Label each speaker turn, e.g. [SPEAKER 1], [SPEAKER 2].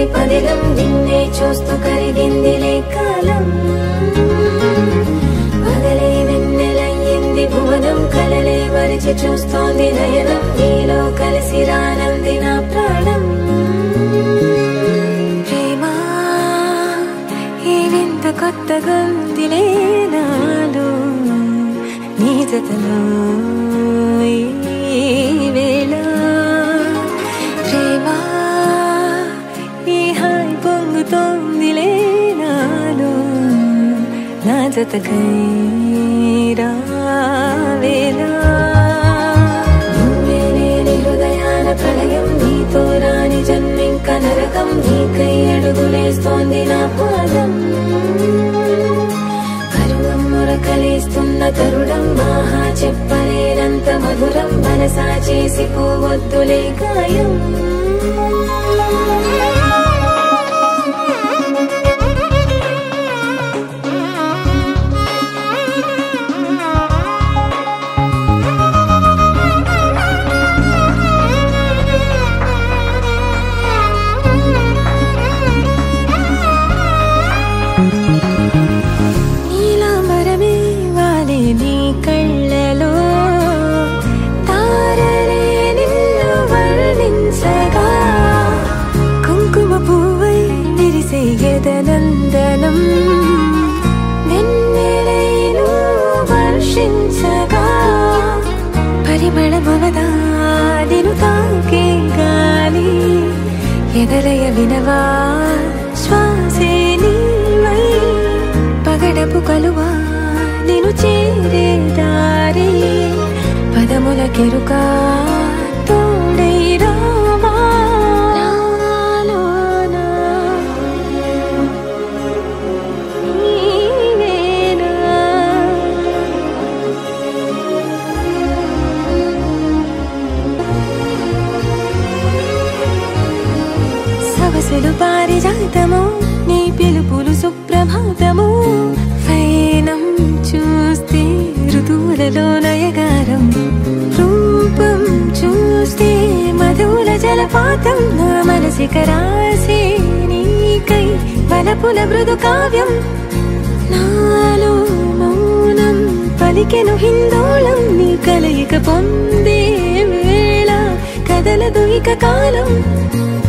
[SPEAKER 1] కదిలింది పదిలం నిన్నే చూస్తూ కరిగింది కాలం పగలే వెన్నెలయ్యింది భువనం కలలే మరిచి చూస్తోంది నయనం నీలో కలిసి రానంది నా ప్రాణం ప్రేమ ఈ వింత కొత్తగా ఉందిలే నాలో నీ జతలో ఈ వేళ ప్రేమ ఈ హాయి పొంగుతోందిలే నాలో నా జతకై రావేలా నువ్వే లేని హృదయాల ప్రళయం నీతో రాని జన్మింక నరకం నీకై అడుగులేస్తోంది నా పాదం పరువం మురకలేస్తున్న తరుణం ఆహా చెప్పలేనంత మధురం మనసా చేసి పోవద్దులే గాయం నీలాంబరమే వాలే నీ కళ్ళలో తారలే నిన్ను వర్ణించగా కుంకుమ పువ్వై విరిసే ఎదనందనం వెన్నెలైను వర్షించగా పరిమళమవదా నిను తాకే గాలి ఎదలయ వినవా శ్వాసే నీవై పగడపు కలువా నిను చేరే దారి పదముల కెరుక తోడై రావా నాలోన నీవేనా సవసులు పారిజాతము నీ పిలుపులు సుప్రభాతము ఫైనం చూస్తే ఋతువులలో నయగారం రూపం చూస్తే మధుల జలపాతం నా మనసిక రాసే నీకై వలపుల మృదు కావ్యం నాలో మౌనం పలికెను హిందోళం నీ కలయిక పొందే వేళ కదలదు ఇక కాలం